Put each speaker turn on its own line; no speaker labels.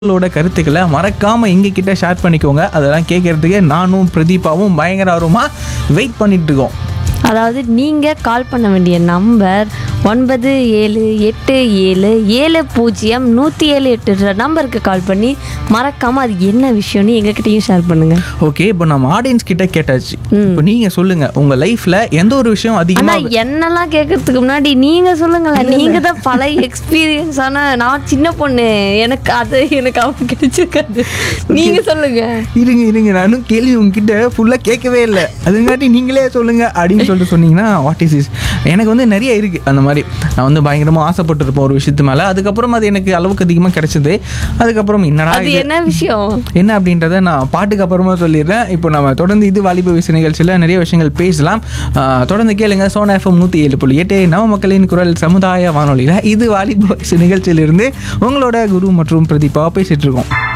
உங்களோட கருத்துக்களை மறக்காம எங்க கிட்ட ஷேர் பண்ணிக்கோங்க அதெல்லாம் கேட்கறதுக்கு நானும் பிரதீபாவும் பயங்கர ஆர்வமா வெயிட் பண்ணிட்டு இருக்கோம்
அதாவது நீங்கள் கால் பண்ண வேண்டிய நம்பர் ஒன்பது ஏழு எட்டு ஏழு ஏழு பூஜ்ஜியம் நூற்றி ஏழு எட்டு நம்பருக்கு கால் பண்ணி மறக்காமல் அது என்ன விஷயம்னு எங்ககிட்டயும் ஷேர் பண்ணுங்கள்
ஓகே இப்போ நம்ம ஆடியன்ஸ் கிட்ட கேட்டாச்சு இப்போ நீங்க சொல்லுங்க உங்க லைஃப்ல எந்த ஒரு விஷயம் அதிகமா
ஆனால் என்னெல்லாம் கேட்கறதுக்கு முன்னாடி நீங்கள் சொல்லுங்களேன் நீங்கள் தான் பல எக்ஸ்பீரியன்ஸ் ஆனால் நான் சின்ன பொண்ணு எனக்கு அது எனக்கு அவங்க கிடைச்சிருக்காது நீங்கள் சொல்லுங்கள்
இருங்க இருங்க நானும் கேள்வி உங்ககிட்ட ஃபுல்லா கேட்கவே இல்லை அதுங்காட்டி நீங்களே சொல்லுங்க அப்படின்னு சொல்லிட்டு சொன்னீங்கன்னா வாட் இஸ் இஸ் எனக்கு வந்து நிறைய இருக்கு அந்த மாதிரி நான் வந்து பயங்கரமா ஆசைப்பட்டிருப்பேன் ஒரு விஷயத்து மேல அதுக்கப்புறம் அது எனக்கு அளவுக்கு அதிகமா கிடைச்சது அதுக்கப்புறம் என்னடா
அது
இது
என்ன விஷயம்
என்ன அப்படின்றத நான் பாட்டுக்கு அப்புறமா சொல்லிடுறேன் இப்போ நம்ம தொடர்ந்து இது வாலிப விசை நிகழ்ச்சியில் நிறைய விஷயங்கள் பேசலாம் ஆஹ் தொடர்ந்து கேளுங்க சோனா எஃப்எம் நூற்றி ஏழு புள்ளி எட்டு நவ மக்களின் குரல் சமுதாய வானொலியில் இது வாலிப விசை நிகழ்ச்சியிலிருந்து உங்களோட குரு மற்றும் பிரதீபா பேசிட்டு இருக்கோம்